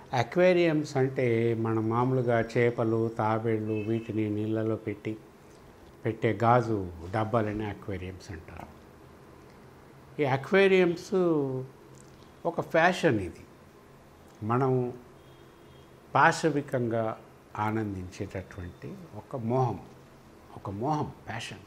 Aquariums అంటే మనం మామూలుగా చేపలు తాబేళ్ళు వీటిని నీళ్ళలో పెట్టి పెట్టే గాజు డబ్బాలని అక్వేరియంస్ అంటారు ఈ అక్వేరియంస్ ఒక ఫ్యాషన్ ఇది మనం పాశవికంగా ఆనందించేటటువంటి ఒక మోహం ఒక మోహం ప్యాషన్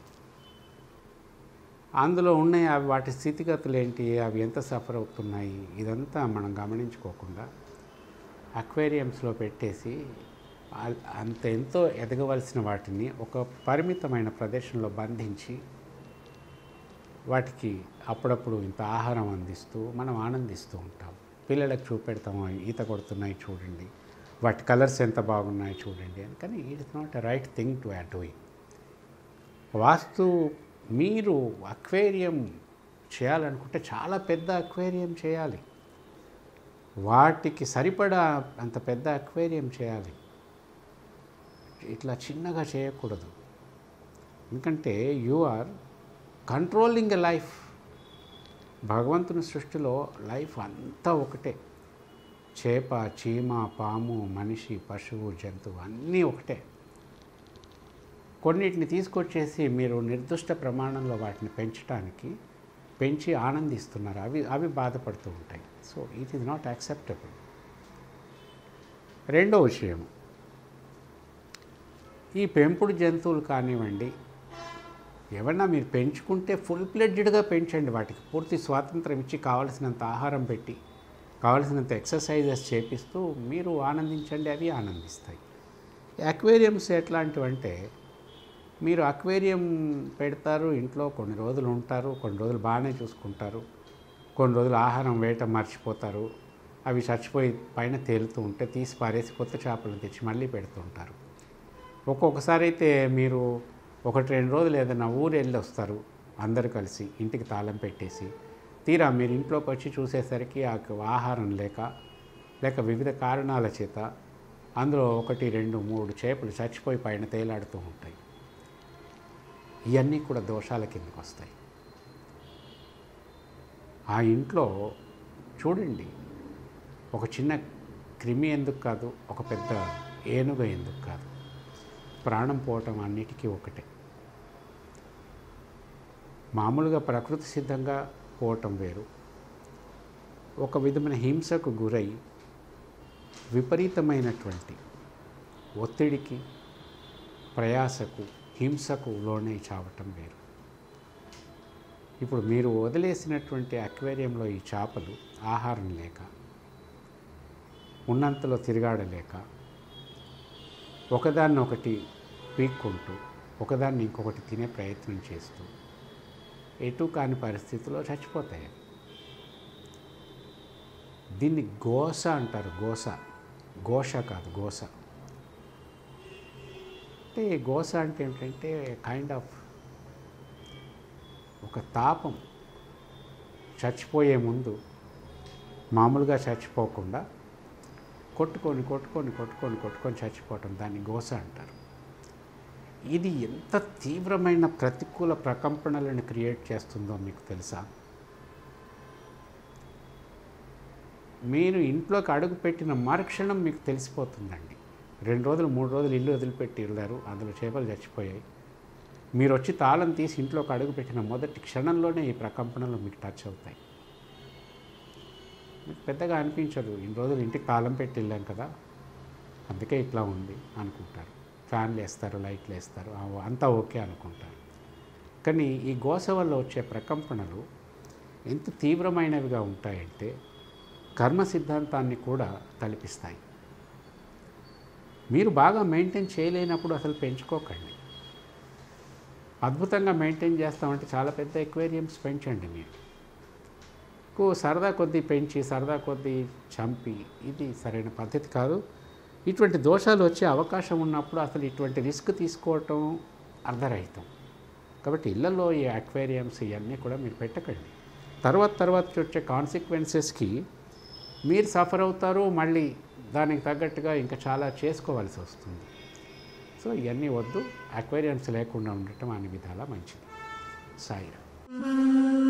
అందులో ఉన్నాయి అవి వాటి స్థితిగతులు ఏంటి అవి ఎంత సఫర్ అవుతున్నాయి ఇదంతా మనం గమనించుకోకుండా అక్వేరియంస్లో పెట్టేసి ఆ- అంత ఎంతో ఎదగవలసిన వాటిని ఒక పరిమితమైన ప్రదేశంలో బంధించి వాటికి అప్పుడప్పుడు ఇంత ఆహారం అందిస్తూ మనం ఆనందిస్తూ ఉంటాం పిల్లలకు చూపెడతాము ఈత కొడుతున్నాయి చూడండి వాటి కలర్స్ ఎంత బాగున్నాయి చూడండి అని కానీ it is not a right thing to add doing వాస్తు మీరు అక్వేరియం చేయాలనుకుంటే చాలా పెద్ద అక్వేరియం చేయాలి వాటికి సరిపడా అంత పెద్ద అక్వేరియం చేయాలి ఇట్లా చిన్నగా చేయకూడదు ఎందుకంటే you are controlling a life భగవంతుని సృష్టిలో లైఫ్ అంతా ఒకటే చేప చీమ పాము మనిషి పశువు జంతువు అన్నీ ఒకటే కొన్నిటిని తీసుకొచ్చేసి మీరు నిర్దిష్ట ప్రమాణంలో వాటిని పెంచడానికి పెంచి ఆనందిస్తున్నారు అవి అవి బాధపడుతూ ఉంటాయి so it is not acceptable రెండో విషయం ఈ పెంపుడు జంతువులు కానివ్వండి ఏమన్నా మీరు పెంచుకుంటే ఫుల్ ప్లెడ్జ్డ్గా పెంచండి వాటికి పూర్తి స్వాతంత్రం ఇచ్చి కావలసినంత ఆహారం పెట్టి కావలసినంత ఎక్సర్సైజెస్ చేపిస్తూ మీరు ఆనందించండి అవి ఆనందిస్తాయి అక్వేరియంస్ ఎట్లాంటివంటే మీరు అక్వేరియం పెడతారు ఇంట్లో కొన్ని రోజులు ఉంటారు కొన్ని రోజులు బాగానే చూసుకుంటారు కొన్ని రోజులు ఆహారం వేయటం మర్చిపోతారు అవి చచ్చిపోయి పైన తేలుతూ ఉంటే తీసి పారేసి కొత్త చేపలు తెచ్చి మళ్ళీ పెడుతూ ఉంటారు ఒక్కొక్కసారి అయితే మీరు ఒకటి రెండు రోజులు ఏదైనా ఊరు వెళ్ళి వస్తారు అందరు కలిసి ఇంటికి తాళం పెట్టేసి తీరా మీరు ఇంట్లోకి వచ్చి చూసేసరికి ఆ ఆహారం లేక లేక వివిధ కారణాల చేత అందులో ఒకటి రెండు మూడు చేపలు చచ్చిపోయి పైన తేలాడుతూ ఉంటాయి ఇవన్నీ కూడా దోషాల కిందకు వస్తాయి ఆ ఇంట్లో చూడండి ఒక చిన్న క్రిమి ఎందుకు కాదు ఒక పెద్ద ఏనుగ ఎందుకు కాదు ప్రాణం పోవటం అన్నిటికీ ఒకటే మామూలుగా ప్రకృతి సిద్ధంగా పోవటం వేరు ఒక విధమైన హింసకు గురై విపరీతమైనటువంటి ఒత్తిడికి ప్రయాసకు హింసకు లోనై చావటం వేరు ఇప్పుడు మీరు వదిలేసినటువంటి అక్వేరియంలో ఈ చేపలు ఆహారం లేక ఉన్నంతలో తిరగాడలేక ఒకదాన్ని ఒకటి పీక్కుంటూ ఒకదాన్ని ఇంకొకటి తినే ప్రయత్నం చేస్తూ ఎటు కాని పరిస్థితిలో చచ్చిపోతాయి అవి. దీన్ని గోస అంటారు గోస ఘోష కాదు గోస అంటే గోస అంటే ఏంటంటే కైండ్ ఆఫ్ ఒక తాపం చచ్చిపోయే ముందు మామూలుగా చచ్చిపోకుండా కొట్టుకొని కొట్టుకొని కొట్టుకొని కొట్టుకొని చచ్చిపోవటం దాన్ని గోస అంటారు ఇది ఎంత తీవ్రమైన ప్రతికూల ప్రకంపనలను క్రియేట్ చేస్తుందో మీకు తెలుసా మీరు ఇంట్లోకి అడుగు పెట్టిన మరుక్షణం మీకు తెలిసిపోతుందండి రెండు రోజులు మూడు రోజులు ఇల్లు వదిలిపెట్టి వెళ్ళారు అందులో చేపలు చచ్చిపోయాయి మీరు వచ్చి తాళం తీసి ఇంట్లోకి అడుగు పెట్టిన మొదటి క్షణంలోనే ఈ ప్రకంపనలు మీకు టచ్ అవుతాయి మీకు పెద్దగా అనిపించదు ఇన్ని రోజులు ఇంటికి తాళం పెట్టి వెళ్ళాం కదా అందుకే ఇట్లా ఉంది అనుకుంటారు ఫ్యాన్లు వేస్తారు లైట్లు వేస్తారు ఆ, అంతా ఓకే అనుకుంటారు కానీ ఈ గోస వల్ల వచ్చే ప్రకంపనలు ఎంత తీవ్రమైనవిగా ఉంటాయంటే కర్మ సిద్ధాంతాన్ని కూడా తలిపిస్తాయి మీరు బాగా మెయింటైన్ చేయలేనప్పుడు అసలు పెంచుకోకండి అద్భుతంగా మెయింటైన్ చేస్తామంటే చాలా పెద్ద ఎక్వేరియంస్ పెంచండి మీరు కు సరదా కొద్దీ పెంచి సరదా కొద్దీ చంపి ఇది సరైన పద్ధతి కాదు ఇటువంటి దోషాలు వచ్చే అవకాశం ఉన్నప్పుడు అసలు ఇటువంటి రిస్క్ తీసుకోవటం అర్ధరహితం కాబట్టి ఇళ్లలో ఈ అక్వేరియంస్ ఇవన్నీ కూడా మీరు పెట్టకండి తర్వాత తర్వాత వచ్చే కాన్సిక్వెన్సెస్కి మీరు సఫర్ అవుతారు మళ్ళీ దానికి తగ్గట్టుగా ఇంకా చాలా చేసుకోవాల్సి వస్తుంది సో ఇవన్నీ వద్దు అక్వేరియంస్ లేకుండా ఉండటం అన్ని విధాలా మంచిది సాయిరా